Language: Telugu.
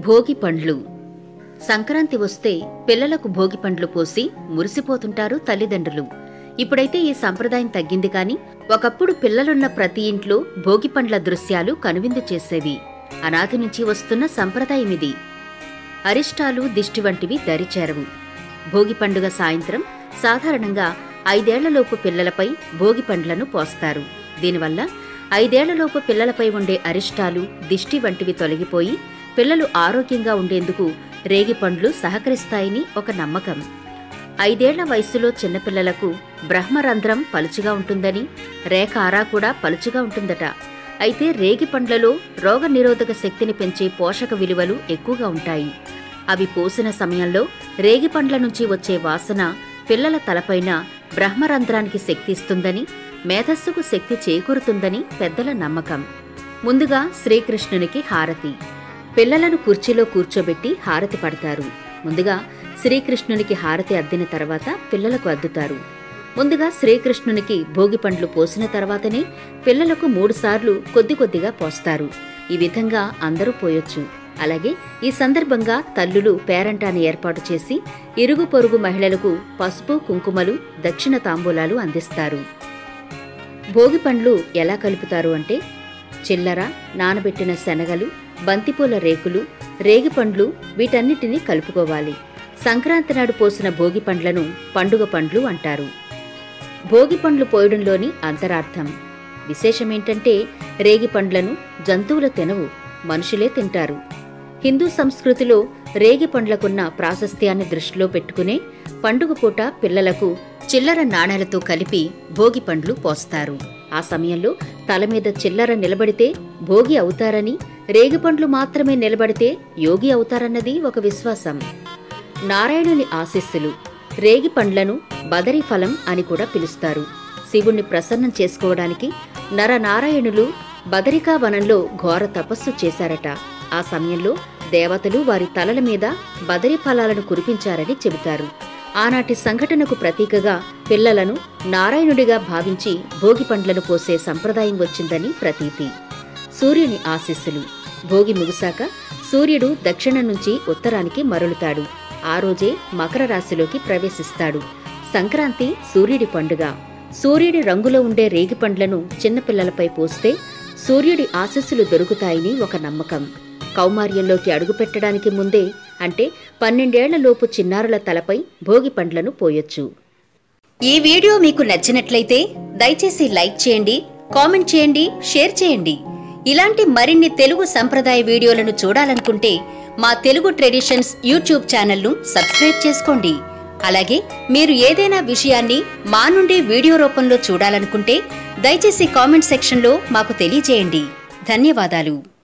భోగి పండ్లు సంక్రాంతి వస్తే పిల్లలకు భోగి పండ్లు పోసి మురిసిపోతుంటారు తల్లిదండ్రులు ఇప్పుడైతే ఈ సంప్రదాయం తగ్గింది కాని ఒకప్పుడు పిల్లలున్న ప్రతి ఇంట్లో భోగి పండ్ల దృశ్యాలు కనువిందు చేసేవి అనాది నుంచి వస్తున్న సంప్రదాయం ఇది అరిష్టాలు దిష్టి వంటివి దరిచేరవు భోగి పండుగ సాయంత్రం సాధారణంగా ఐదేళ్లలోపు పిల్లలపై భోగి పండ్లను పోస్తారు దీనివల్ల ఐదేళ్లలోపు పిల్లలపై ఉండే అరిష్టాలు దిష్టి వంటివి తొలగిపోయి పిల్లలు ఆరోగ్యంగా ఉండేందుకు రేగి పండ్లు సహకరిస్తాయని ఒక నమ్మకం ఐదేళ్ల వయసులో చిన్నపిల్లలకు బ్రహ్మరంధ్రం పలుచుగా ఉంటుందని రేఖ ఆరా కూడా పలుచుగా ఉంటుందట అయితే రేగి పండ్లలో రోగ నిరోధక శక్తిని పెంచే పోషక విలువలు ఎక్కువగా ఉంటాయి అవి పోసిన సమయంలో రేగి పండ్ల నుంచి వచ్చే వాసన పిల్లల తలపైన బ్రహ్మరంధ్రానికి శక్తి ఇస్తుందని మేధస్సుకు శక్తి చేకూరుతుందని పెద్దల నమ్మకం ముందుగా శ్రీకృష్ణునికి హారతి పిల్లలను కుర్చీలో కూర్చోబెట్టి హారతి పడతారు ముందుగా శ్రీకృష్ణునికి హారతి అద్దిన తర్వాత పిల్లలకు అద్దుతారు ముందుగా శ్రీకృష్ణునికి భోగి పండ్లు పోసిన తర్వాతనే పిల్లలకు మూడుసార్లు కొద్ది కొద్దిగా పోస్తారు ఈ విధంగా అందరూ పోయొచ్చు అలాగే ఈ సందర్భంగా తల్లులు పేరంటాన్ని ఏర్పాటు చేసి ఇరుగు పొరుగు మహిళలకు పసుపు కుంకుమలు దక్షిణ తాంబూలాలు అందిస్తారు భోగి పండ్లు ఎలా కలుపుతారు అంటే చిల్లర నానబెట్టిన శనగలు బంతిపూల రేకులు రేగి పండ్లు వీటన్నిటినీ కలుపుకోవాలి సంక్రాంతి నాడు పోసిన భోగి పండ్లను పండుగ పండ్లు అంటారు భోగి పండ్లు పోయడంలోని అంతరార్థం విశేషమేంటంటే రేగి పండ్లను జంతువులు తినవు మనుషులే తింటారు హిందూ సంస్కృతిలో రేగి పండ్లకున్న ప్రాశస్త్యాన్ని దృష్టిలో పెట్టుకునే పండుగ పూట పిల్లలకు చిల్లర నాణేలతో కలిపి భోగి పండ్లు పోస్తారు ఆ సమయంలో తల మీద చిల్లర నిలబడితే భోగి అవుతారని రేగిపండ్లు మాత్రమే నిలబడితే యోగి అవుతారన్నది ఒక విశ్వాసం నారాయణుని ఆశీస్సులు రేగి పండ్లను బదరి ఫలం అని కూడా పిలుస్తారు శివుణ్ణి ప్రసన్నం చేసుకోవడానికి నరనారాయణులు బదరికా వనంలో ఘోర తపస్సు చేశారట ఆ సమయంలో దేవతలు వారి తలల మీద బదరి ఫలాలను కురిపించారని చెబుతారు ఆనాటి సంఘటనకు ప్రతీకగా పిల్లలను నారాయణుడిగా భావించి భోగి పండ్లను పోసే సంప్రదాయం వచ్చిందని ప్రతీతి సూర్యుని ఆశీస్సులు భోగి ముగిశాక సూర్యుడు దక్షిణం నుంచి ఉత్తరానికి మరలుతాడు ఆ రోజే మకర రాశిలోకి ప్రవేశిస్తాడు సంక్రాంతి సూర్యుడి పండుగ సూర్యుడి రంగులో ఉండే రేగి పండ్లను చిన్నపిల్లలపై పోస్తే సూర్యుడి ఆశీస్సులు దొరుకుతాయని ఒక నమ్మకం కౌమార్యంలోకి అడుగుపెట్టడానికి ముందే అంటే పన్నెండేళ్లలోపు చిన్నారుల తలపై భోగి పండ్లను పోయొచ్చు ఈ వీడియో మీకు నచ్చినట్లయితే దయచేసి లైక్ చేయండి కామెంట్ చేయండి షేర్ చేయండి ఇలాంటి మరిన్ని తెలుగు సంప్రదాయ వీడియోలను చూడాలనుకుంటే మా తెలుగు ట్రెడిషన్స్ యూట్యూబ్ ఛానల్ను సబ్స్క్రైబ్ చేసుకోండి అలాగే మీరు ఏదైనా విషయాన్ని మా నుండి వీడియో రూపంలో చూడాలనుకుంటే దయచేసి కామెంట్ సెక్షన్లో మాకు తెలియజేయండి ధన్యవాదాలు